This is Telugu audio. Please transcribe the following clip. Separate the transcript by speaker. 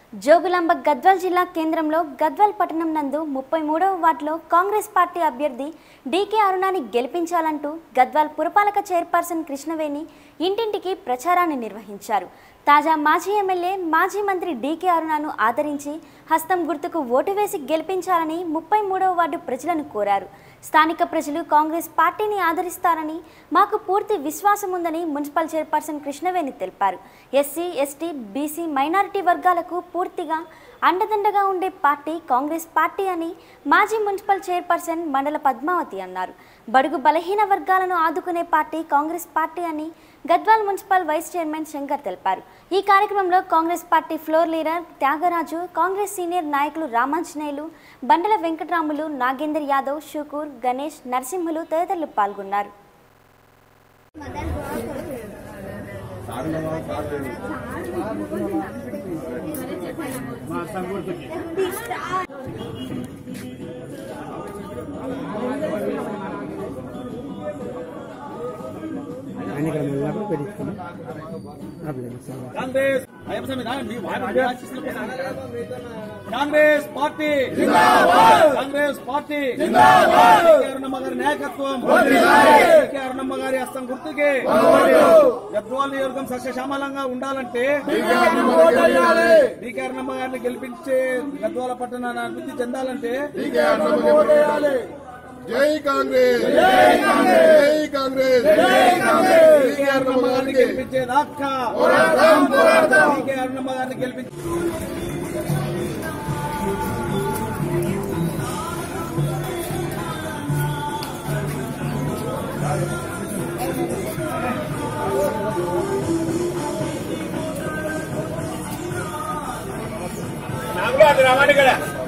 Speaker 1: జోగులాంబ గద్వాల్ జిల్లా కేంద్రంలో గద్వాల్ పట్టణం నందు ముప్పై మూడవ వార్డులో కాంగ్రెస్ పార్టీ అభ్యర్థి డీకే అరుణాని గెలిపించాలంటూ గద్వాల్ పురపాలక చైర్పర్సన్ కృష్ణవేణి ఇంటింటికి ప్రచారాన్ని నిర్వహించారు తాజా మాజీ ఎమ్మెల్యే మాజీ మంత్రి డీకే అరుణాను ఆదరించి హస్తం గుర్తుకు ఓటు వేసి గెలిపించాలని ముప్పై మూడవ వార్డు ప్రజలను కోరారు స్థానిక ప్రజలు కాంగ్రెస్ పార్టీని ఆదరిస్తారని మాకు పూర్తి విశ్వాసం ఉందని మున్సిపల్ చైర్పర్సన్ కృష్ణవేణి తెలిపారు ఎస్సీ ఎస్టీ బీసీ మైనారిటీ వర్గాలకు పూర్తిగా అండదండగా ఉండే పార్టీ కాంగ్రెస్ పార్టీ అని మాజీ మున్సిపల్ చైర్పర్సన్ మండల పద్మావతి అన్నారు బడుగు బలహీన వర్గాలను ఆదుకునే పార్టీ కాంగ్రెస్ పార్టీ అని Gadwal municipal vice chairman Shankar తెలిపారు ఈ కార్యక్రమంలో Congress party floor leader Thyagaraju Congress senior నాయకులు రామాంజనేయులు బండల వెంకటరాములు నాగేందర్ యాదవ్ షుకూర్ గణేష్ నరసింహులు తదితరులు పాల్గొన్నారు
Speaker 2: ఆయన ఇక్కడ వెళ్ళినప్పుడు పెట్టించుకుని
Speaker 3: Congress Congress party Congress party Arunamma గారి నాయకత్వం అరుణమ్మ గారి హస్తం గుర్తుకి గద్వాల్ నియోజకం సస్యశ్యామలంగా ఉండాలంటే డీకే అరుణమ్మ గారిని గెలిపించే గద్వాల పట్టణాన్ని అభివృద్ధి చెందాలంటే
Speaker 4: జై కాంగ్రెస్ జై కాంగ్రెస్ జై కాంగ్రెస్
Speaker 3: డీకే అరుణమ్మ గారిని గెలిపించేదాకా డీకే అరుణమ్మ గారిని గెలిపించే
Speaker 5: నామగా రావాలి ఇక్కడ